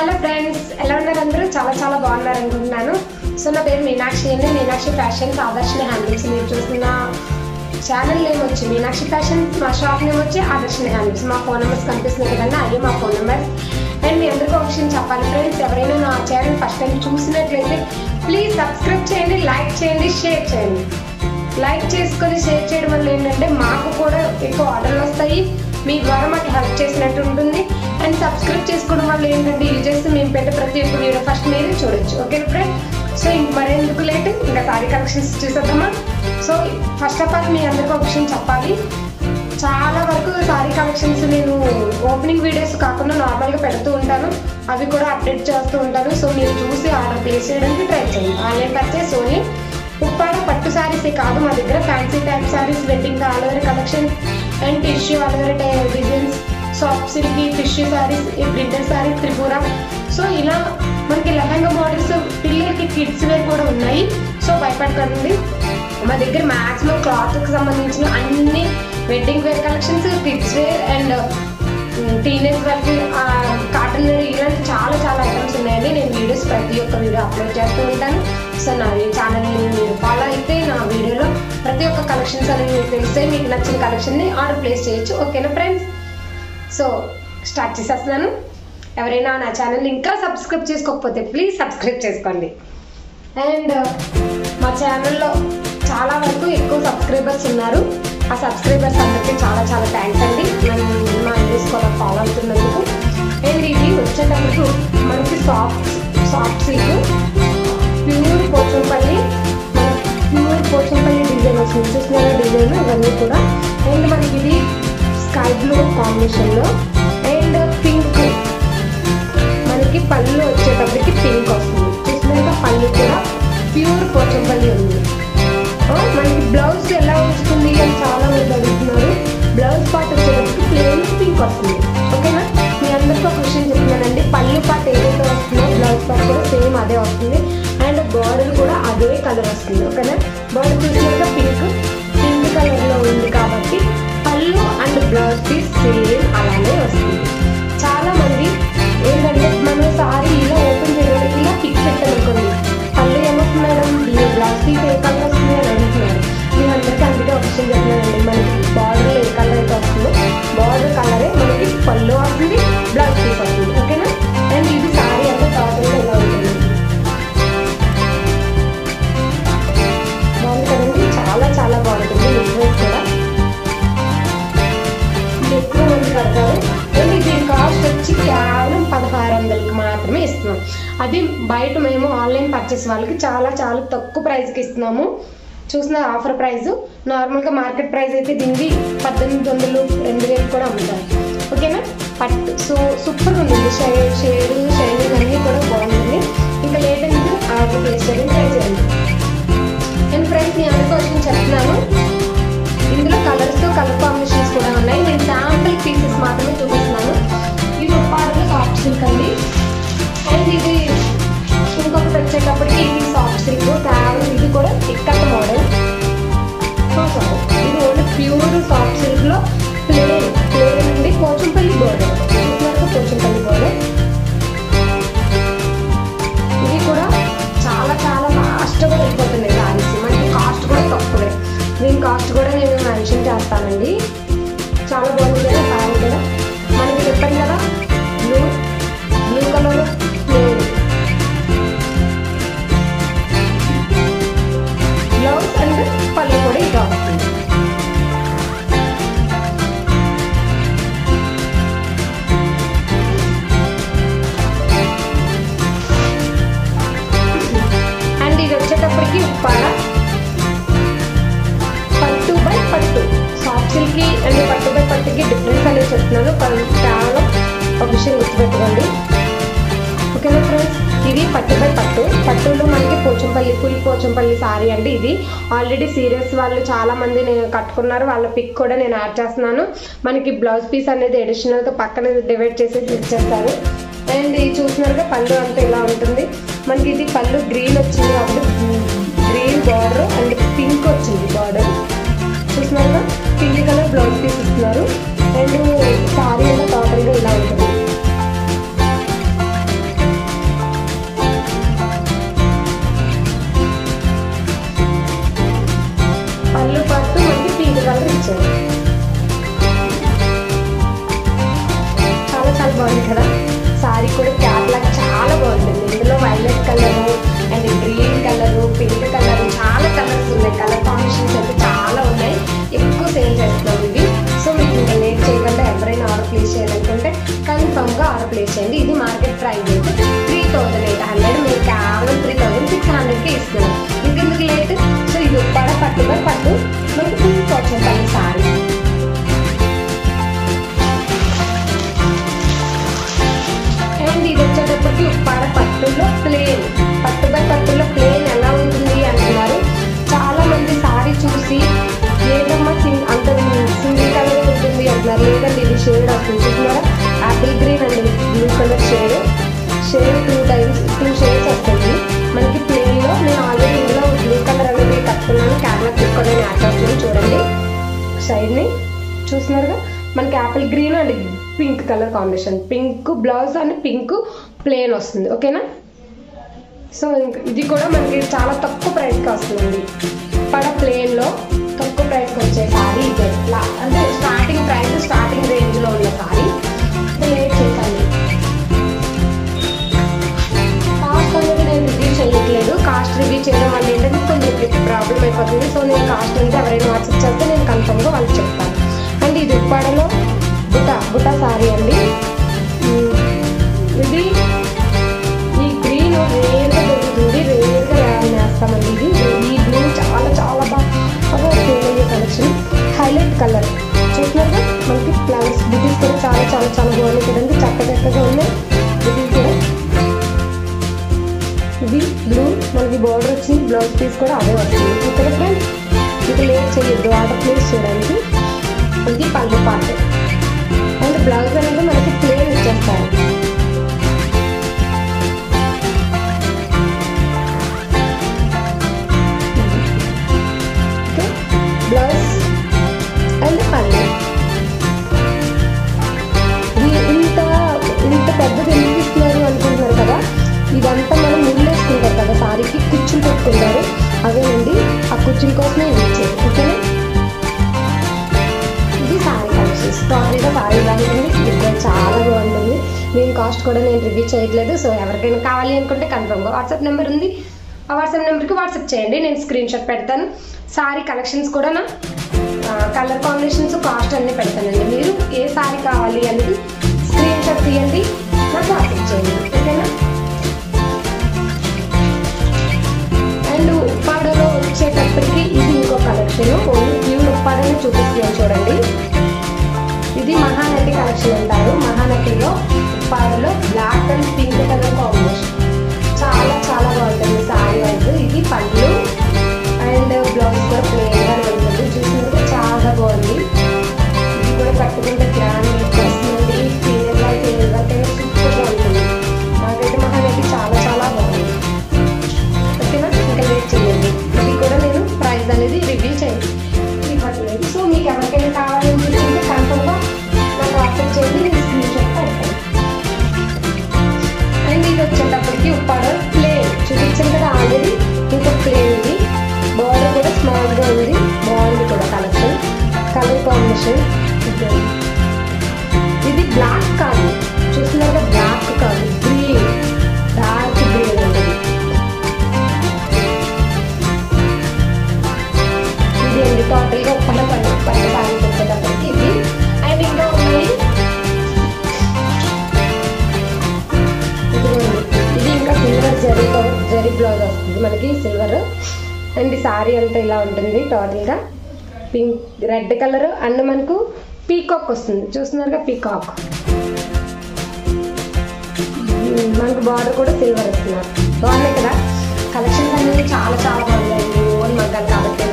Hello friends ఎలా ఉన్నారు అందరూ చాలా చాలా బాగున్నారు అనుకుంటున్నాను సో నా పేరు మీనాక్షి అండి మీనాక్షి ఫ్యాషన్స్ ఆదర్శన హ్యాండిల్స్ మీరు చూస్తున్న ఛానల్ నేమ్ వచ్చి మీనాక్షి ఫ్యాషన్ మా షాప్ నేమ్ వచ్చి ఆదర్శన హ్యాండిల్స్ మా ఫోన్ నెంబర్స్ కనిపిస్తున్నాయి కదండి అయ్యే మా ఫోన్ నెంబర్స్ అండ్ మీ అందరికీ ఒక విషయం చెప్పాలి ఫ్రెండ్స్ ఎవరైనా నా ఛానల్ ఫస్ట్ టైం చూసినట్లయితే ప్లీజ్ సబ్స్క్రైబ్ చేయండి లైక్ చేయండి షేర్ చేయండి లైక్ చేసుకొని షేర్ చేయడం వల్ల ఏంటంటే మాకు కూడా ఎక్కువ ఆర్డర్లు వస్తాయి మీ ద్వారా మాకు హెల్ప్ చేసినట్టు ఉంటుంది అండ్ సబ్స్క్రైబ్ చేసుకోవడం వల్ల ఏంటంటే ఇది చేస్తే మేము పెట్టే ప్రతి ఒక్క వీడియో ఫస్ట్ మీరే చూడొచ్చు ఓకే ఫ్రెండ్ సో ఇంక మరెందుకు లేట్ ఇంకా సారీ కలెక్షన్స్ చూసేద్దామా సో ఫస్ట్ ఆఫ్ ఆల్ మీ అందరికీ ఒక విషయం చెప్పాలి చాలా వరకు సారీ కలెక్షన్స్ నేను ఓపెనింగ్ వీడియోస్ కాకుండా నార్మల్గా పెడుతూ ఉంటాను అవి కూడా అప్డేట్ చేస్తూ ఉంటాను సో మీరు చూసి ఆర్డర్ ప్లేస్ చేయడానికి ట్రై చేయండి ఆన్లైన్ పర్చేస్ ఓన్లీ ఉప్పాడ పట్టు శారీసే కాదు మా దగ్గర fancy type saris wedding all over collection and tissue all over designs soft silk tissue saris ఈ ప్రింటెడ్ శారీస్ త్రిపుర సో ఇలా మనకి లెహంగా మోడల్స్ పిల్లలకి కిడ్స్ వేర్ కూడా ఉన్నాయి సో భయపడకండి మా దగ్గర మ్యాక్సిమం క్లాత్కి సంబంధించిన అన్ని wedding wear collections kids wear and teenage వాళ్ళకి కాటన్ వేర్ ఇలాంటి చాలా చాలా ఐటమ్స్ ఉన్నాయండి నేను వీడియోస్ ప్రతి ఒక్క వీడియో అప్లోడ్ చేస్తూ ఉంటాను సో నా ఈ ఛానల్ని మీరు ఫాలో అయితే నా వీడియోలో ప్రతి ఒక్క కలెక్షన్స్ అనేవి మీకు తెలుస్తాయి మీకు నచ్చిన కలెక్షన్ని ఆర్డర్ ప్లేస్ చేయొచ్చు ఓకేనా ఫ్రెండ్స్ సో స్టార్ట్ చేసేస్తున్నాను ఎవరైనా నా ఛానల్ ఇంకా సబ్స్క్రైబ్ చేసుకోకపోతే ప్లీజ్ సబ్స్క్రైబ్ చేసుకోండి అండ్ మా ఛానల్లో చాలా వరకు ఎక్కువ సబ్స్క్రైబర్స్ ఉన్నారు ఆ సబ్స్క్రైబర్స్ అందరికీ చాలా చాలా థ్యాంక్స్ అండి నన్ను మా ఇంగ్లీష్ కూడా ఫాలో అవుతున్నందుకు అండ్ ఇది వచ్చేటప్పుడు మనకి soft soft silk pure Pochampally pure Pochampally design వస్తుంది చూసిన డిజైన్ ఇవన్నీ కూడా అండ్ మనకి ఇది స్కై బ్లూ కాంబినేషన్లో అండ్ పింక్ మనకి పళ్ళు వచ్చేటప్పటికి పింక్ వస్తుంది చూసినాక పళ్ళు కూడా ప్యూర్ పోచంపల్లి ఉంది ఆ, మనకి బ్లౌజ్ ఎలా వస్తుంది అని చాలా మంది అడుగుతున్నారు బ్లౌజ్ పార్ట్ వచ్చేటప్పటికి ప్లేన్ పింక్ వస్తుంది ఓకేనా మీ అందరికీ ఒక విషయం చెప్తున్నానండి పళ్ళు పార్ట్ ఏదైతే వస్తుందో బ్లౌజ్ పార్ట్ కూడా సేమ్ అదే వస్తుంది అండ్ బార్డర్ కూడా అదే కలర్ వస్తుంది ఓకేనా బార్డర్ చూసినాక పింక్ పింక్ కలర్లో ఉంది కాబట్టి పళ్ళు అండ్ బ్లౌజ్ పీస్ సేమ్ అలానే వస్తుంది చాలా మంది ఏంటంటే మనం సారీ ఇలా ఓపెన్ చేయడానికి ఇలా పిక్ పెట్టామనుకోండి పళ్ళు ఏమొస్తుంది మేడం దీని బ్లౌజ్ పీస్ ఏ కలర్ వస్తుంది అని అడుగుతున్నారు మీ అందరికీ అందుకే ఒక విషయం చెప్తున్నానండి మనకి బార్డర్ ఏ కలర్ అయితే వస్తుందో బార్డర్ కలరే మనకి పళ్ళు వస్తుంది బ్లౌజ్ పీస్ వస్తుంది ఓకేనా అండ్ ఇది సారీ అంటే టోటల్గా ఇలా ఉంటుంది బాగుంది కదండి చాలా చాలా బాగుంటుంది లిక్విడ్ కూడా ఎక్కువ మంది కడతారు అండ్ దీని కాస్ట్ వచ్చి కేవలం పదహారు వందలకి మాత్రమే ఇస్తున్నాం అది బయట మేము ఆన్లైన్ పర్చేస్ వాళ్ళకి చాలా చాలా తక్కువ ప్రైస్కి ఇస్తున్నాము చూసిన ఆఫర్ ప్రైస్ నార్మల్గా మార్కెట్ ప్రైస్ అయితే దీనికి పద్దెనిమిది వందలు రెండు వేలు కూడా అమ్ముతారు ఓకేనా పట్టు సో సూపర్ ఉంది షేడ్ షేడ్ షైనింగ్ అన్నీ కూడా బాగుంటుంది ఇంకా లేదంటే ఆర్డర్ ప్లేస్ చేయడం ట్రై చేయండి అండ్ ఫ్రెండ్స్ నేను అందరికీ వచ్చిన చెప్తున్నాను ఇందులో కలర్స్ కలర్ కాంబినేషన్స్ కూడా ఉన్నాయి నేను శాంపుల్ పీసెస్ మాత్రమే చూపిస్తున్నాను ఇది ఉప్పాడలో సాఫ్ట్ సిల్క్ అండి అండ్ ఇది ఇంకొకటి వచ్చేటప్పటికి ఇది సాఫ్ట్ సిల్క్ కేవలం ఇది కూడా ఇక్కత మోడల్ ఇది ఓన్లీ ప్యూర్ సాఫ్ట్ సిల్క్ లో ప్లేన్ ప్లేన్ అండి పోచంపల్లి బోర్డర్ చూసినారు పోచంపల్లి బోర్డర్ ఇది కూడా చాలా చాలా ఫాస్ట్గా వెళ్ళిపోతున్నాయి సారీస్ మనకి కాస్ట్ కూడా తక్కువే దీని కాస్ట్ కూడా నేను మెన్షన్ చేస్తానండి చాలా బాగుంది కదా సారీ కూడా మనకి చెప్పాను కదా blue blue colour blouse and పళ్ళు కూడా ఇది వస్తుంది అండ్ ఇది వచ్చేటప్పటికి ఉప్పాడ పట్టు బై పట్టు సాఫ్ట్ సిల్క్కి అండ్ పట్టు బై పట్టుకి డిఫరెన్స్ అనేది చెప్తున్నాను కానీ కేవలం ఒక విషయం గుర్తుపెట్టుకోండి ఓకేనా ఫ్రెండ్స్ ఇది పట్టు బై పట్టు పట్టులో మనకి పోచంపల్లి ఫుల్ పోచంపల్లి సారీ అండి ఇది ఆల్రెడీ సీరియస్ వాళ్ళు చాలా మంది నేను కట్టుకున్నారు వాళ్ళ పిక్ కూడా నేను యాడ్ చేస్తున్నాను మనకి బ్లౌజ్ పీస్ అనేది అడిషనల్గా పక్కన డివైడ్ చేసి ఇచ్చేస్తారు అండ్ ఇది చూసినారుగా పళ్ళు అంతా ఇలా ఉంటుంది మనకి ఇది పళ్ళు గ్రీన్ వచ్చింది కాబట్టి గ్రీన్ బార్డర్ అండ్ పింక్ వచ్చింది బార్డర్ చూసినారుగా పింక్ కలర్ బ్లౌజ్ పీస్ ఇస్తున్నారు అండ్ సారీ అంతా టోటల్గా ఇలా ఉంటుంది బాగుంది కదా సారీ కూడా క్యాట్లాగ్ చాలా బాగుంటుంది ఇందులో violet colour and green colour pink colour చాలా కలర్స్ ఉన్నాయి కలర్ కాంబినేషన్స్ అయితే చాలా ఉన్నాయి ఎక్కువ సేల్ చేస్తున్నాం ఇవి సో మీకు ఇంకా లేట్ చేయకుండా ఎవరైనా ఆర్డర్ ప్లేస్ చేయాలనుకుంటే కన్ఫర్మ్గా ఆర్డర్ ప్లేస్ చేయండి ఇది market price three thousand eight hundred మీరు కేవలం త్రీ థౌసండ్ సిక్స్ హండ్రెడ్కి ఇస్తున్నాం ఇంకెందుకు లేట్ సో ఇది ఉప్పాడ పట్టుగా పట్టు మనకి పింక్ వచ్చేసారి సారీ అండ్ ఇది వచ్చేటప్పటికి ఉప్పాడ పట్టులో ప్లేన్ పట్టు బై పట్టులో ప్లేన్ ఎలా ఉంటుంది అంటున్నారు చాలా మంది సారీ చూసి ఏదమ్మా సింగ్ అంత సింగిల్ కలర్ ఉంటుంది అంటున్నారు లేదండి ఇది షేడ్ వస్తుంది చూస్తున్నారా apple green and blue colour shade shade two times two shades వస్తుంది మనకి ప్లేన్లో నేను ఆల్రెడీ ఇందులో బ్లూ కలర్ అనేది కట్టుకున్నాను క్యామెరా కూడా నేను యాడ్ చేస్తున్నాను చూడండి సైడ్ని చూస్తున్నారుగా మనకి apple green and pink colour combination pink blouse and pink plain వస్తుంది ఓకేనా సో ఇంక ఇది కూడా మనకి చాలా తక్కువ ప్రైస్కి వస్తుంది పడ ప్లేన్లో తక్కువ ప్రైస్కి వచ్చే సారీ ఇది ఎట్లా అంటే స్టార్టింగ్ ప్రైస్ స్టార్టింగ్ రేంజ్లో ఉన్న సారీ లేట్ చేశాను కాస్ట్ అనేది నేను రివ్యూ చేయట్లేదు కాస్ట్ రివ్యూ చేయడం వల్ల ఏంటంటే కొంచెం ప్రాబ్లం అయిపోతుంది సో నేను కాస్ట్ అంటే ఎవరైనా వాట్సాప్ చేస్తే నేను కన్ఫర్మ్గా వాళ్ళకి చెప్తాను అండ్ ఇది ఉప్పాడలో బుట్ట బుట్ట సారీ అండి ఉమ్, ఇది ఈ గ్రీన్ రేర్గా దొరుకుతుంది రేర్గా వేస్తామండి ఇది ఈ బ్లూ చాలా చాలా బాగా సేల్ అయ్యే కలెక్షన్ హైలైట్ కలర్ చూస్తున్నారుగా మనకి ప్లాన్స్ బుటీస్ కూడా చాలా చాలా చాలా బాగున్నాయి కదండి చక్క చక్కగా ఉన్నాయి బుటీస్ కూడా ఇది బ్లూ మనకి బార్డర్ వచ్చింది బ్లౌజ్ పీస్ కూడా అదే వస్తుంది ఇక్కడ ఫ్రెండ్స్ ఇది లేట్ చేయొద్దు ఆర్డర్ ప్లేస్ చేయడానికి ఇది పళ్ళు పార్ట్ అండ్ బ్లౌజ్ అనేది మనకి ప్లేన్ ఇచ్చేస్తారు ఓకే బ్లౌజ్ అండ్ పళ్ళు ఇది ఇంత ఇంత పెద్దది ఎందుకు ఇస్తున్నారు అనుకుంటున్నారు కదా ఇదంతా మనం ముళ్ళు వేసుకుంటారు కదా సారీకి కుచ్చులు పెట్టుకుంటారు అవేనండి ఆ కుచ్చుల కోసమే ఇది ఇచ్చేది ఓకేనా ఇది సారీ కలెక్షన్స్ టోటల్గా సారీ బాగుంటుంది ఇది కూడా చాలా బాగుంటుంది దీని కాస్ట్ కూడా నేను రివ్యూ చేయట్లేదు సో ఎవరికైనా కావాలి అనుకుంటే కన్ఫర్మ్గా వాట్సాప్ నెంబర్ ఉంది ఆ వాట్సాప్ నెంబర్కి వాట్సాప్ చేయండి నేను స్క్రీన్ షాట్ పెడతాను సారీ కలెక్షన్స్ కూడా నా కలర్ కాంబినేషన్స్ కాస్ట్ అన్నీ పెడతానండి మీరు ఏ సారీ కావాలి అనేది స్క్రీన్ షాట్ తీయండి నాకు వాట్సాప్ చేయండి ఓకేనా అండ్ ఉప్పాడలో వచ్చేటప్పటికి ఇది ఇంకో కలెక్షన్ ఓన్లీ ప్యూర్ ఉప్పాడని చూపిస్తున్నాను చూడండి ఇది మహానటి కలెక్షన్ అంటారు మహానటిలో ఉప్పాడలో black and pink colour combination చాలా చాలా బాగుంటుంది సారీ వైజ్ ఇది పళ్ళు అండ్ బ్లౌజ్ కూడా ప్లెయిన్గా ఉంటుంది చూసినప్పుడు చాలా బాగుంది ఇది కూడా కట్టుకుంటే గ్రాండ్ లుక్ వస్తుంది ఫీమేల్ గా ఫీమేల్ వర్క్ అయినా సూపర్గా ఉంటుంది నాకైతే మహానటి చాలా చాలా బాగుంది ఓకేనా ఇంకా వెయిట్ చేయండి ఇది కూడా నేను ప్రైస్ అనేది రివ్యూ చేయండి ఇవ్వట్లేదు సో మీకు ఎవరికైనా కావాలి అనుకుంటే కన్ఫర్మ్గా నాకు వాట్సాప్ చేయండి నేను స్క్రీన్ షాట్ పెడతాను అండ్ ఇది వచ్చేటప్పటికి ఉప్పాడ ప్లేన్ చూపించాను కదా ఆల్రెడీ ఇంకా ప్లేన్ ఇది బార్డర్ కూడా స్మాల్గా ఉంది బాగుంది కూడా కలెక్షన్ కలర్ కాంబినేషన్ ఇది బ్లాక్ కాదు చూస్తున్నారు బ్లాక్ కాదు గ్రీన్ డార్క్ గ్రీన్ ఉంటుంది ఇది అండి టోటల్గా ఉప్పల పని పట్టు సారీ వచ్చేటప్పటికి ఇది అండ్ ఇంకా ఉన్నాయి ఇదిగోండి. ఇది ఇంకా సిల్వర్ జరీతో జరీ బ్లౌజ్ వస్తుంది మనకి సిల్వర్ అండ్ ఈ సారీ అంతా ఇలా ఉంటుంది టోటల్గా పింక్ రెడ్ కలర్ అండ్ మనకు పీకాక్ వస్తుంది చూస్తున్నారుగా పీకాక్ మనకు బార్డర్ కూడా సిల్వర్ ఇస్తున్నారు బాగున్నాయి కదా కలెక్షన్స్ అనేవి చాలా చాలా బాగున్నాయండి ఓన్ మగ్గాలు కాబట్టి